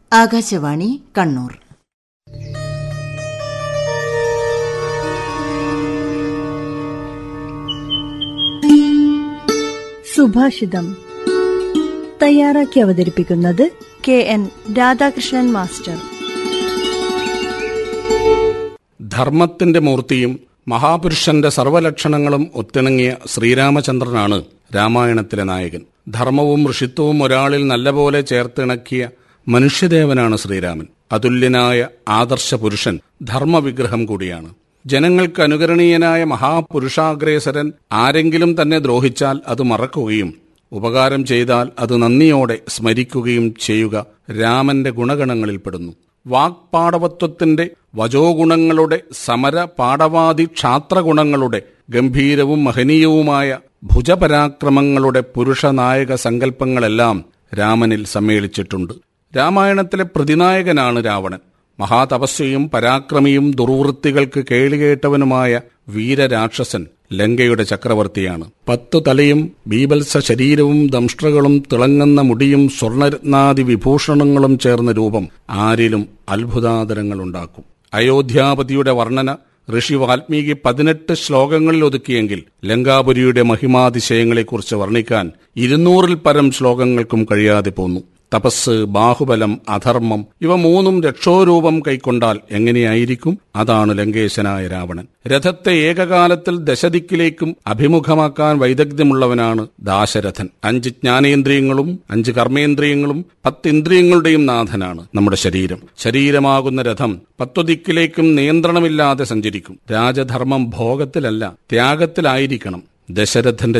ആകാശവാണി കണ്ണൂർ സുഭാഷിതം തയ്യാറാക്കി അവതരിപ്പിക്കുന്നത് കെ എൻ രാധാകൃഷ്ണൻ മാസ്റ്റർ ധർമ്മത്തിന്റെ മൂർത്തിയും മഹാപുരുഷന്റെ സർവലക്ഷണങ്ങളും ഒത്തിണങ്ങിയ ശ്രീരാമചന്ദ്രനാണ് രാമായണത്തിലെ നായകൻ ധർമ്മവും ഋഷിത്വവും ഒരാളിൽ നല്ലപോലെ ചേർത്തിണക്കിയ മനുഷ്യദേവനാണ് ശ്രീരാമൻ അതുല്യനായ ആദർശ പുരുഷൻ ധർമ്മവിഗ്രഹം കൂടിയാണ് ജനങ്ങൾക്ക് അനുകരണീയനായ മഹാപുരുഷാഗ്രേസരൻ ആരെങ്കിലും തന്നെ ദ്രോഹിച്ചാൽ അത് മറക്കുകയും ഉപകാരം ചെയ്താൽ അത് നന്ദിയോടെ സ്മരിക്കുകയും ചെയ്യുക രാമന്റെ ഗുണഗണങ്ങളിൽപ്പെടുന്നു വാക്പാടവത്വത്തിന്റെ വജോഗുണങ്ങളുടെ സമര പാടവാദി ക്ഷാത്രഗുണങ്ങളുടെ ഗംഭീരവും മഹനീയവുമായ ഭുജപരാക്രമങ്ങളുടെ പുരുഷനായക സങ്കല്പങ്ങളെല്ലാം രാമനിൽ സമ്മേളിച്ചിട്ടുണ്ട് രാമായണത്തിലെ പ്രതിനായകനാണ് രാവണൻ മഹാതപസ്വിയും പരാക്രമിയും ദുർവൃത്തികൾക്ക് കേളികേട്ടവനുമായ വീരരാക്ഷസൻ ലങ്കയുടെ ചക്രവർത്തിയാണ് പത്തു തലയും ബീബത്സ ശരീരവും ദംഷ്ട്രകളും തിളങ്ങുന്ന മുടിയും സ്വർണരത്നാദി വിഭൂഷണങ്ങളും ചേർന്ന രൂപം ആരിലും അത്ഭുതാതരങ്ങളുണ്ടാക്കും അയോധ്യാപതിയുടെ വർണ്ണന ഋഷി വാൽമീകി പതിനെട്ട് ശ്ലോകങ്ങളിൽ ഒതുക്കിയെങ്കിൽ ലങ്കാപുരിയുടെ മഹിമാതിശയങ്ങളെക്കുറിച്ച് വർണ്ണിക്കാൻ ഇരുന്നൂറിൽ പരം ശ്ലോകങ്ങൾക്കും കഴിയാതെ പോന്നു തപസ് ബാഹുബലം അധർമ്മം ഇവ മൂന്നും രക്ഷോരൂപം കൈക്കൊണ്ടാൽ എങ്ങനെയായിരിക്കും അതാണ് ലങ്കേശനായ രാവണൻ രഥത്തെ ഏകകാലത്തിൽ ദശദിക്കിലേക്കും അഭിമുഖമാക്കാൻ വൈദഗ്ധ്യമുള്ളവനാണ് ദാശരഥൻ അഞ്ച് ജ്ഞാനേന്ദ്രിയങ്ങളും അഞ്ച് കർമ്മേന്ദ്രിയങ്ങളും പത്ത് ഇന്ദ്രിയങ്ങളുടെയും നാഥനാണ് നമ്മുടെ ശരീരം ശരീരമാകുന്ന രഥം പത്തു ദിക്കിലേക്കും നിയന്ത്രണമില്ലാതെ സഞ്ചരിക്കും രാജധർമ്മം ഭോഗത്തിലല്ല ത്യാഗത്തിലായിരിക്കണം ദശരഥന്റെ